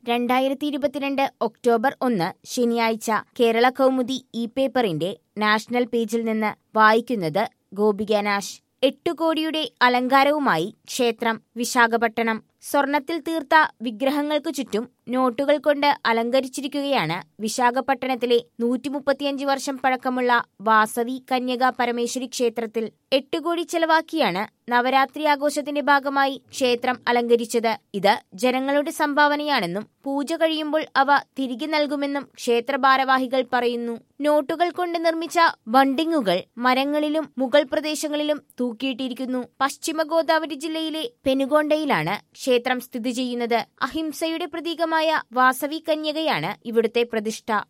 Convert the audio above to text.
രണ്ടായിരത്തി ഇരുപത്തിരണ്ട് ഒക്ടോബർ ഒന്ന് ശനിയാഴ്ച കേരള കൗമുദി ഇ പേപ്പറിന്റെ നാഷണൽ പേജിൽ നിന്ന് വായിക്കുന്നത് ഗോപിക നാശ് എട്ടു കോടിയുടെ അലങ്കാരവുമായി ക്ഷേത്രം വിശാഖപട്ടണം സ്വർണത്തിൽ തീർത്ത വിഗ്രഹങ്ങൾക്കു ചുറ്റും നോട്ടുകൾ കൊണ്ട് അലങ്കരിച്ചിരിക്കുകയാണ് വിശാഖപട്ടണത്തിലെ നൂറ്റി മുപ്പത്തിയഞ്ച് വർഷം പഴക്കമുള്ള വാസവി കന്യക പരമേശ്വരി ക്ഷേത്രത്തിൽ എട്ട് കോടി ചെലവാക്കിയാണ് നവരാത്രി ആഘോഷത്തിന്റെ ഭാഗമായി ക്ഷേത്രം അലങ്കരിച്ചത് ഇത് ജനങ്ങളുടെ സംഭാവനയാണെന്നും പൂജ കഴിയുമ്പോൾ അവ തിരികെ നൽകുമെന്നും ക്ഷേത്ര ഭാരവാഹികൾ പറയുന്നു നോട്ടുകൾ കൊണ്ട് നിർമ്മിച്ച ബണ്ടിങ്ങുകൾ മരങ്ങളിലും മുകൾ പ്രദേശങ്ങളിലും തൂക്കിയിട്ടിരിക്കുന്നു പശ്ചിമ ഗോദാവരി ജില്ലയിലെ പെനുഗോണ്ടയിലാണ് ക്ഷേത്രം സ്ഥിതി ചെയ്യുന്നത് അഹിംസയുടെ പ്രതീകമായ വാസവി കന്യകയാണ് ഇവിടുത്തെ പ്രതിഷ്ഠ